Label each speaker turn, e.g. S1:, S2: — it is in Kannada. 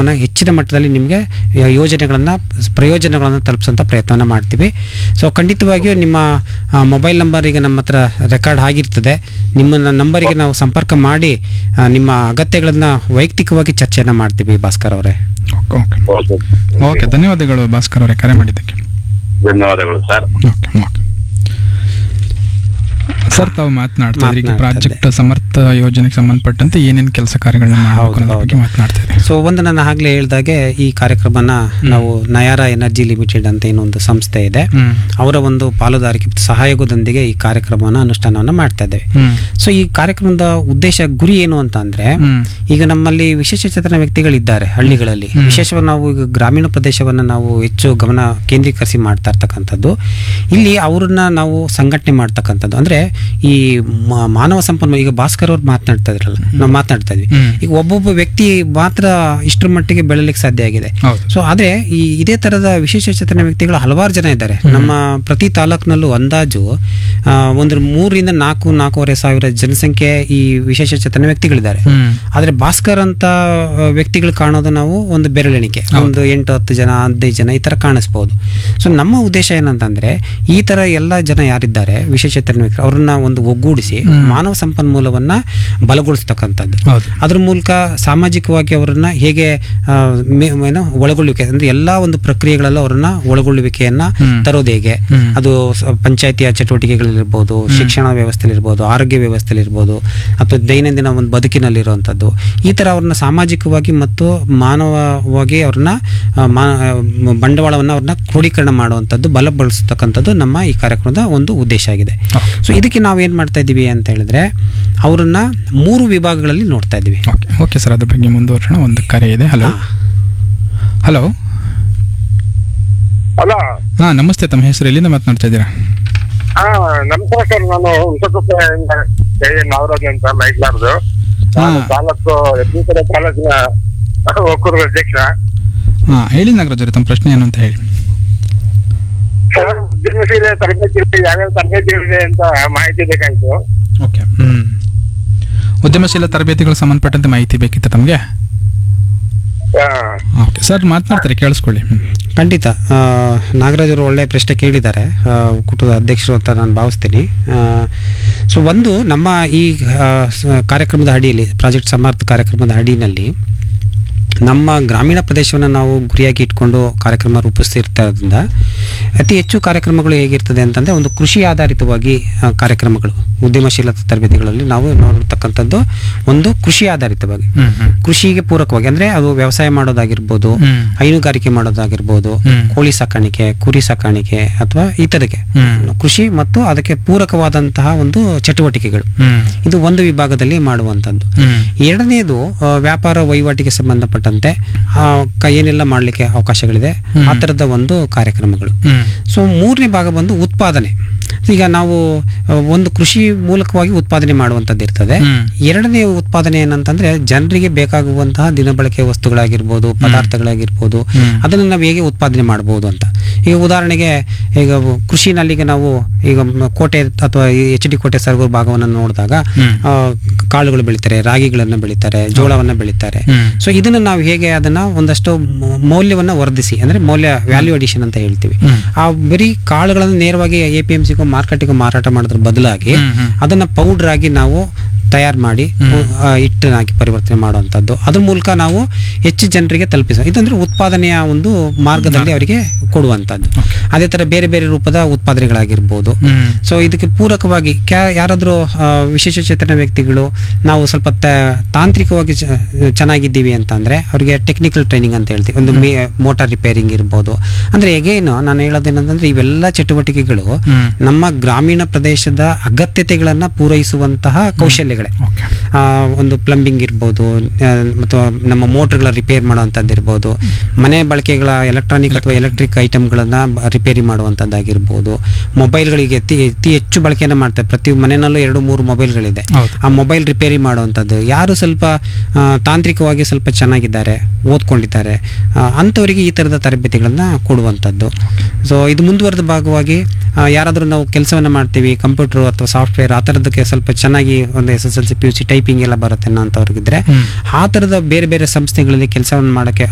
S1: ಕಾರ್ಯಕ್ರಮನ ಹೆಚ್ಚಿನ ಮಟ್ಟದಲ್ಲಿ ನಿಮಗೆ ಯೋಜನೆಗಳನ್ನು ಪ್ರಯೋಜನಗಳನ್ನು ತಲುಪಿಸುವಂಥ ಪ್ರಯತ್ನವನ್ನು ಮಾಡ್ತೀವಿ ಸೊ ಖಂಡಿತವಾಗಿಯೂ ನಿಮ್ಮ ಮೊಬೈಲ್ ನಂಬರ್ ಈಗ ನಮ್ಮ ಹತ್ರ ರೆಕಾರ್ಡ್ ಆಗಿರ್ತದೆ ನಿಮ್ಮ ನಂಬರಿಗೆ ನಾವು ಸಂಪರ್ಕ ಮಾಡಿ ಆ, ನಿಮ್ಮ ಅಗತ್ಯಗಳನ್ನು ವೈಯಕ್ತಿಕವಾಗಿ ಚರ್ಚೆಯನ್ನು ಮಾಡ್ತೀವಿ ಭಾಸ್ಕರ್ ಅವರೇ
S2: ಓಕೆ ಓಕೆ
S3: ಓಕೆ
S2: ಓಕೆ ಧನ್ಯವಾದಗಳು ಭಾಸ್ಕರ್ ಅವರೇ ಕರೆ ಮಾಡಿದ್ದಕ್ಕೆ
S3: ಧನ್ಯವಾದಗಳು ಸರ್
S2: ಓಕೆ ಓಕೆ ಸರ್ ತಾವು ಮಾತನಾಡ್ತಾ ಇದ್ರಿ ಈಗ
S1: ಮಾತ್ನಾಡ್ತಾ
S2: ಪ್ರಾಜೆಕ್ಟ್ ಸಮರ್ಥ ಯೋಜನೆಗೆ ಸಂಬಂಧಪಟ್ಟಂತೆ ಏನೇನು ಕೆಲಸ ಕಾರ್ಯಗಳನ್ನ ಮಾಡಬೇಕು
S1: ಹೌದು,
S2: ಅನ್ನೋದ್ರ ಬಗ್ಗೆ
S1: ಹೌದು.
S2: ಮಾತನಾಡ್ತಾ ಇದ್ರಿ
S1: ಸೊ ಒಂದು ನಾನು ಆಗಲೇ ಹೇಳ್ದಾಗೆ ಈ ಕಾರ್ಯಕ್ರಮನ ನಾವು ನಯಾರ ಎನರ್ಜಿ ಲಿಮಿಟೆಡ್ ಅಂತ ಏನೊಂದು ಸಂಸ್ಥೆ ಇದೆ
S2: ಹ್ಮ್
S1: ಅವರ ಒಂದು ಪಾಲುದಾರಿಕೆ ಮತ್ತು ಸಹಯೋಗದೊಂದಿಗೆ ಈ ಕಾರ್ಯಕ್ರಮವನ್ನು ಅನುಷ್ಠಾನವನ್ನು ಮಾಡ್ತಾ ಇದ್ದೇವೆ
S2: ಹ್ಮ್
S1: ಸೊ ಈ ಕಾರ್ಯಕ್ರಮದ ಉದ್ದೇಶ ಗುರಿ ಏನು ಅಂತ ಅಂದ್ರೆ
S2: ಹ್ಮ್
S1: ಈಗ ನಮ್ಮಲ್ಲಿ ವಿಶೇಷಚೇತನ ವ್ಯಕ್ತಿಗಳಿದ್ದಾರೆ ಹಳ್ಳಿಗಳಲ್ಲಿ
S2: ಹ್ಮ್.
S1: ವಿಶೇಷವಾಗಿ ನಾವು ಈಗ ಗ್ರಾಮೀಣ ಪ್ರದೇಶವನ್ನು ನಾವು ಹೆಚ್ಚು ಗಮನ ಕೇಂದ್ರೀಕರಿಸಿ ಮಾಡ್ತಾ ಇರ್ತಕ್ಕಂಥದ್ದು ಇಲ್ಲಿ ಅವ್ರನ್ನ ನಾವು ಸಂಘಟನೆ ಮಾಡ್ತಕ್ಕಂಥದ್ದು ಅಂದ್ರೆ ಈ ಮ- ಮಾನವ ಸಂಪನ್ಮೂಲ ಈಗ ಭಾಸ್ಕರ್ ಅವ್ರು ಮಾತನಾಡ್ತಾ ಇದ್ರಲ್ಲ ನಾವು ಮಾತನಾಡ್ತಾ ಇದ್ವಿ
S2: ಹ್ಮ್.
S1: ಈಗ ಒಬ್ಬೊಬ್ಬ ವ್ಯಕ್ತಿ ಮಾತ್ರ ಇಷ್ಟರ ಮಟ್ಟಿಗೆ ಬೆಳಲಿಕ್ಕೆ ಸಾಧ್ಯ ಆಗಿದೆ
S2: ಹೌದು
S1: ಸೊ ಆದ್ರೆ ಈ ಇದೇ ತರದ ವಿಶೇಷಚೇತನ ವ್ಯಕ್ತಿಗಳು ಹಲವಾರು ಜನ ಇದ್ದಾರೆ ನಮ್ಮ ಪ್ರತಿ ತಾಲೂಕಿನಲ್ಲೂ ಅಂದಾಜು ಆ, ಒಂದು ಮೂರರಿಂದ ನಾಲ್ಕು ನಾಲ್ಕೂವರೆ ಸಾವಿರ ಜನಸಂಖ್ಯೆ ಈ ವಿಶೇಷಚೇತನ ವ್ಯಕ್ತಿಗಳಿದ್ದಾರೆ
S2: ಹ್ಮ್
S1: ಆದ್ರೆ ಭಾಸ್ಕರ್ ಅಂತ ಆ, ವ್ಯಕ್ತಿಗಳು ಕಾಣೋದು ನಾವು ಒಂದು ಬೆರಳೆಣಿಕೆ ಒಂದು ಎಂಟು ಹತ್ತು ಜನ ಹದಿನೈದು ಜನ ಈ ತರ ಕಾಣಿಸ್ಬೋದು ಸೊ ನಮ್ಮ ಉದ್ದೇಶ ಏನಂತಂದ್ರೆ ಈ ತರ ಎಲ್ಲ ಜನ ಯಾರಿದ್ದಾರೆ ವಿಶೇಷಚೇತನ ವ್ಯಕ್ತಿ ಅವ್ರನ್ನ ಒಂದು ಒಗ್ಗೂಡಿಸಿ ಮಾನವ ಸಂಪನ್ಮೂಲವನ್ನ ಬಲಗೊಳಿಸ್ತಕ್ಕಂಥದ್ದು
S2: ಹೌದು
S1: ಅದ್ರ ಮೂಲಕ ಸಾಮಾಜಿಕವಾಗಿ ಅವರನ್ನ ಹೇಗೆ ಆ, ಮೇ- ಏನು ಒಳಗೊಳ್ಳುವಿಕೆ ಅಂದ್ರೆ ಎಲ್ಲಾ ಒಂದು ಪ್ರಕ್ರಿಯೆಗಳಲ್ಲೂ ಅವರನ್ನ ಒಳಗೊಳ್ಳುವಿಕೆಯನ್ನ
S2: ಹ್ಮ್.
S1: ತರೋದು ಹೇಗೆ
S2: ಹ್ಮ್.
S1: ಅದು ಸ- ಪಂಚಾಯತಿಯ ಚಟುವಟಿಕೆಗಳಿರ್ಬೋದು ಶಿಕ್ಷಣ ವ್ಯವಸ್ಥೆಲಿರ್ಬೋದು ಆರೋಗ್ಯ ವ್ಯವಸ್ಥೆಲಿರ್ಬೋದು ಅಥವಾ ದೈನಂದಿನ ಒಂದು ಬದುಕಿನಲ್ಲಿರುವಂಥದ್ದು ಈ ಥರ ಅವ್ರನ್ನ ಸಾಮಾಜಿಕವಾಗಿ ಮತ್ತು ಮಾನವವಾಗಿ ಅವ್ರನ್ನ ಆ, ಮಾ ಆ, ಬಂಡವಾಳವನ್ನು ಅವ್ರನ್ನ ಕ್ರೋಢೀಕರಣ ಮಾಡುವಂಥದ್ದು ಬಲಪಡಿಸ್ತಕ್ಕಂಥದ್ದು ನಮ್ಮ ಈ ಕಾರ್ಯಕ್ರಮದ ಒಂದು ಉದ್ದೇಶ ಆಗಿದೆ ಸೊ ಇದಕ್ಕೆ ನಾವು ಏನು ಮಾಡ್ತಾ ಇದ್ದೀವಿ ಅಂತ ಹೇಳಿದ್ರೆ ಅವರನ್ನ ಮೂರು ವಿಭಾಗಗಳಲ್ಲಿ ನೋಡ್ತಾ ಇದ್ದೀವಿ
S2: ಓಕೆ ಓಕೆ ಸರ್ ಅದ್ರ ಬಗ್ಗೆ ಮುಂದುವರ್ಸೋಣ ಒಂದು ಕರೆ ಇದೆ ಹಲೋ ಹಲೋ
S3: ಹಲೋ
S2: ಹಾ ನಮಸ್ತೆ ತಮ್ಮ ಹೆಸರು ಎಲ್ಲಿಂದ ಮಾತನಾಡ್ತಾ ಇದ್ದೀರಾ
S3: ಹಾ ನಮಸ್ಕಾರ ಸರ್ ನಾನು ಹುಣಸಕೊಪ್ಪೆಯಿಂದ ಕೆ ಎನ್ ನಾಗರಾಜ್ ಅಂತ ಮೈಕ್ಲಾರ್ದು ನಾನು
S2: ಹಾ.
S3: ತಾಲೂಕು ಎತ್ತಿನಕೆರೆ ತಾಲೂಕಿನ ಒಕ್ಕೂರು ಅಧ್ಯಕ್ಷ
S2: ಹಾ ಹೇಳಿ ನಾಗರಾಜ್ ಅವರೇ ತಮ್ಮ ಪ್ರಶ್ನೆ ಏನು ಅಂತ ಹೇಳಿ
S3: ಸರ್, ಉದ್ಯಮಶೀಲ ತರಬೇತಿ ಯಾವ್ಯಾವ ತರಬೇತಿಗಳಿದೆ ಅಂತ ಮಾಹಿತಿ ಬೇಕಾಯ್ತು
S2: ಓಕೆ ಹ್ಮ್ ಉದ್ಯಮಶೀಲ ತರಬೇತಿಗಳು ಸಂಬಂಧಪಟ್ಟಂತೆ ಮಾಹಿತಿ ಬೇಕಿತ್ತು ತಮಗೆ
S3: ಹಾ.
S2: ಓಕೆ ಸರ್ ಮಾತನಾಡ್ತಾರೆ ಕೇಳಿಸ್ಕೊಳ್ಳಿ ಹ್ಮ್.
S1: ಖಂಡಿತ ಆ, ನಾಗರಾಜ್ ಅವರು ಒಳ್ಳೆ ಪ್ರಶ್ನೆ ಕೇಳಿದ್ದಾರೆ ಆ, ಕುಟುಂಬದ ಅಧ್ಯಕ್ಷರು ಅಂತ ನಾನು ಭಾವಿಸ್ತೀನಿ ಸೊ ಒಂದು ನಮ್ಮ ಈ ಆ, ಸ- ಕಾರ್ಯಕ್ರಮದ ಅಡಿಯಲ್ಲಿ ಪ್ರಾಜೆಕ್ಟ್ ಸಮರ್ಥ ಕಾರ್ಯಕ್ರಮದ ಅಡಿನಲ್ಲಿ ನಮ್ಮ ಗ್ರಾಮೀಣ ಪ್ರದೇಶವನ್ನು ನಾವು ಗುರಿಯಾಗಿ ಇಟ್ಕೊಂಡು ಕಾರ್ಯಕ್ರಮ ರೂಪಿಸ್ತಿರ್ತದ್ರಿಂದ ಅತಿ ಹೆಚ್ಚು ಕಾರ್ಯಕ್ರಮಗಳು ಹೇಗಿರ್ತದೆ ಅಂತಂದರೆ ಒಂದು ಕೃಷಿ ಆಧಾರಿತವಾಗಿ ಆ, ಕಾರ್ಯಕ್ರಮಗಳು ಉದ್ಯಮಶೀಲತಾ ತರಬೇತಿಗಳಲ್ಲಿ ನಾವು ನೋಡಿರ್ತಕ್ಕಂಥದ್ದು ಒಂದು ಕೃಷಿ ಆಧಾರಿತವಾಗಿ
S2: ಹ್ಮ್ ಹ್ಮ್
S1: ಕೃಷಿಗೆ ಪೂರಕವಾಗಿ ಅಂದರೆ ಅದು ವ್ಯವಸಾಯ ಮಾಡೋದಾಗಿರ್ಬೋದು
S2: ಹ್ಮ್.
S1: ಹೈನುಗಾರಿಕೆ ಮಾಡೋದಾಗಿರ್ಬೋದು
S2: ಹ್ಮ್.
S1: ಕೋಳಿ ಸಾಕಾಣಿಕೆ ಕುರಿ ಸಾಕಾಣಿಕೆ ಅಥವಾ ಈ ಥರಕ್ಕೆ
S2: ಹ್ಮ್.
S1: ಕೃಷಿ ಮತ್ತು ಅದಕ್ಕೆ ಪೂರಕವಾದಂತಹ ಒಂದು ಚಟುವಟಿಕೆಗಳು
S2: ಹ್ಮ್
S1: ಇದು ಒಂದು ವಿಭಾಗದಲ್ಲಿ ಮಾಡುವಂಥದ್ದು
S2: ಹ್ಮ್
S1: ಎರಡನೇದು ಆ, ವ್ಯಾಪಾರ ವಹಿವಾಟಿಗೆ ಸಂಬಂಧಪಟ್ಟಂತೆ ಆ, ಕ- ಏನೆಲ್ಲ ಮಾಡಲಿಕ್ಕೆ ಅವಕಾಶಗಳಿದೆ ಆ ಥರದ ಒಂದು ಕಾರ್ಯಕ್ರಮಗಳು
S2: ಹ್ಮ್
S1: ಸೊ ಮೂರನೇ ಭಾಗ ಬಂದು ಉತ್ಪಾದನೆ ಈಗ ನಾವು ಆ, ಒಂದು ಕೃಷಿ ಮೂಲಕವಾಗಿ ಉತ್ಪಾದನೆ ಮಾಡುವಂಥದ್ದು ಇರ್ತದೆ
S2: ಹ್ಮ್.
S1: ಎರಡನೇ ಉತ್ಪಾದನೆ ಏನಂತಂದ್ರೆ ಜನರಿಗೆ ಬೇಕಾಗುವಂತಹ ದಿನಬಳಕೆ ವಸ್ತುಗಳಾಗಿರ್ಬೋದು ಪದಾರ್ಥಗಳಾಗಿರ್ಬೋದು
S2: ಹ್ಮ್.
S1: ಅದನ್ನು ನಾವು ಹೇಗೆ ಉತ್ಪಾದನೆ ಮಾಡ್ಬೋದು ಅಂತ ಈಗ ಉದಾಹರಣೆಗೆ ಈಗ ಕೃಷಿನಲ್ಲಿ ಈಗ ನಾವು ಈಗ ಮ- ಕೋಟೆ ಅಥವಾ ಎಚ್ ಡಿ ಕೋಟೆ ಸರ್ಗೂರು ಭಾಗವನ್ನು ನೋಡಿದಾಗ
S2: ಹ್ಮ್.
S1: ಆ, ಕಾಳುಗಳು ಬೆಳೀತಾರೆ ರಾಗಿಗಳನ್ನು ಬೆಳೀತಾರೆ ಜೋಳವನ್ನು ಬೆಳೀತಾರೆ
S2: ಹ್ಮ್.
S1: ಸೊ ಇದನ್ನು ನಾವು ಹೇಗೆ ಅದನ್ನ ಒಂದಷ್ಟು ಮ- ಮೌಲ್ಯವನ್ನ ವರ್ಧಿಸಿ ಅಂದ್ರೆ ಮೌಲ್ಯ ವ್ಯಾಲ್ಯೂ ಅಡಿಷನ್ ಅಂತ ಹೇಳ್ತೀವಿ
S2: ಹ್ಮ್.
S1: ಆ ಬರೀ ಕಾಳುಗಳನ್ನು ನೇರವಾಗಿ ಎ ಪಿ ಎಂ ಸಿಗೂ ಮಾರ್ಕೆಟಿಗೂ ಮಾರಾಟ ಮಾಡೋದ್ರ ಬದಲಾಗಿ
S2: ಹ್ಮ್, ಹ್ಮ್.
S1: ಅದನ್ನ ಪೌಡರ್ ಆಗಿ ನಾವು ತಯಾರು ಮಾಡಿ ಆ, ಹಿಟ್ಟನ್ನಾಗಿ ಪರಿವರ್ತನೆ ಮಾಡುವಂಥದ್ದು ಅದ್ರ ಮೂಲಕ ನಾವು ಹೆಚ್ಚು ಜನರಿಗೆ ತಲುಪಿಸ ಇದಂದ್ರೆ ಉತ್ಪಾದನೆಯ ಒಂದು ಮಾರ್ಗದಲ್ಲಿ ಅವರಿಗೆ ಕೊಡುವಂಥದ್ದು ಅದೇ ತರ ಬೇರೆ ಬೇರೆ ರೂಪದ ಉತ್ಪಾದನೆಗಳಾಗಿರ್ಬೋದು
S2: ಹ್ಮ್
S1: ಸೊ ಇದಕ್ಕೆ ಪೂರಕವಾಗಿ ಕ್ಯಾ ಯಾರಾದರೂ ವಿಶೇಷ ಚೇತನ ವ್ಯಕ್ತಿಗಳು ನಾವು ಸ್ವಲ್ಪ ತ- ತಾಂತ್ರಿಕವಾಗಿ ಚ- ಚೆನ್ನಾಗಿದ್ದೀವಿ ಅಂತಂದ್ರೆ ಅವರಿಗೆ ಟೆಕ್ನಿಕಲ್ ಟ್ರೈನಿಂಗ್ ಅಂತ ಹೇಳ್ತೀವಿ ಒಂದು ಮೋಟಾರ್ ರಿಪೇರಿಂಗ್ ಇರ್ಬೋದು ಅಂದ್ರೆ ಹೇಗೇನು ನಾನು ಹೇಳೋದೇನಂತಂದ್ರೆ ಇವೆಲ್ಲ ಚಟುವಟಿಕೆಗಳು
S2: ಹ್ಮ್.
S1: ನಮ್ಮ ಗ್ರಾಮೀಣ ಪ್ರದೇಶದ ಅಗತ್ಯತೆಗಳನ್ನ ಪೂರೈಸುವಂತಹ ಕೌಶಲ್ಯಗಳೇ
S2: ಓಕೆ
S1: ಆ, ಒಂದು ಪ್ಲಂಬಿಂಗ್ ಇರ್ಬೋದು ಆ, ಮತ್ತು ನಮ್ಮ ಮೋಟರ್ಗಳ ರಿಪೇರ್ ಮಾಡುವಂಥದ್ದು ಇರ್ಬೋದು ಮನೆ ಬಳಕೆಗಳ ಎಲೆಕ್ಟ್ರಾನಿಕ್ ಅಥವಾ ಎಲೆಕ್ಟ್ರಿಕ್ ಐಟಮ್ಗಳನ್ನ ಬ- ರಿಪೇರಿ ಮಾಡುವಂಥದ್ದಾಗಿರ್ಬೋದು ಮೊಬೈಲ್ಗಳಿಗೆ ಅತಿ ಅತಿ ಹೆಚ್ಚು ಬಳಕೆಯನ್ನು ಮಾಡ್ತಾರೆ ಪ್ರತಿ ಮನೆಯಲ್ಲೂ ಎರಡು ಮೂರು ಮೊಬೈಲ್ಗಳಿದೆ
S2: ಹೌದು
S1: ಆ ಮೊಬೈಲ್ ರಿಪೇರಿ ಮಾಡುವಂಥದ್ದು ಯಾರು ಸ್ವಲ್ಪ ಆ, ತಾಂತ್ರಿಕವಾಗಿ ಸ್ವಲ್ಪ ಚೆನ್ನಾಗಿದ್ದಾರೆ ಓದ್ಕೊಂಡಿದ್ದಾರೆ ಆ, ಅಂಥವರಿಗೆ ಈ ಥರದ ತರಬೇತಿಗಳನ್ನ ಕೊಡುವಂಥದ್ದು ಸೊ ಇದು ಮುಂದುವರೆದ ಭಾಗವಾಗಿ ಯಾರಾದರೂ ನಾವು ಕೆಲಸವನ್ನು ಮಾಡ್ತೀವಿ ಕಂಪ್ಯೂಟರ್ ಅಥವಾ ಸಾಫ್ಟ್ವೇರ್ ಆ ಥರದಕ್ಕೆ ಸ್ವಲ್ಪ ಚೆನ್ನಾಗಿ ಒಂದು S S L C P U C typing ಎಲ್ಲ ಬರುತ್ತೆ ಅನ್ನೋಂಥವ್ರಿಗಿದ್ರೆ
S2: ಹ್ಮ್.
S1: ಆ ಥರದ ಬೇರೆ ಬೇರೆ ಸಂಸ್ಥೆಗಳಲ್ಲಿ ಕೆಲಸವನ್ನು ಮಾಡೋಕ್ಕೆ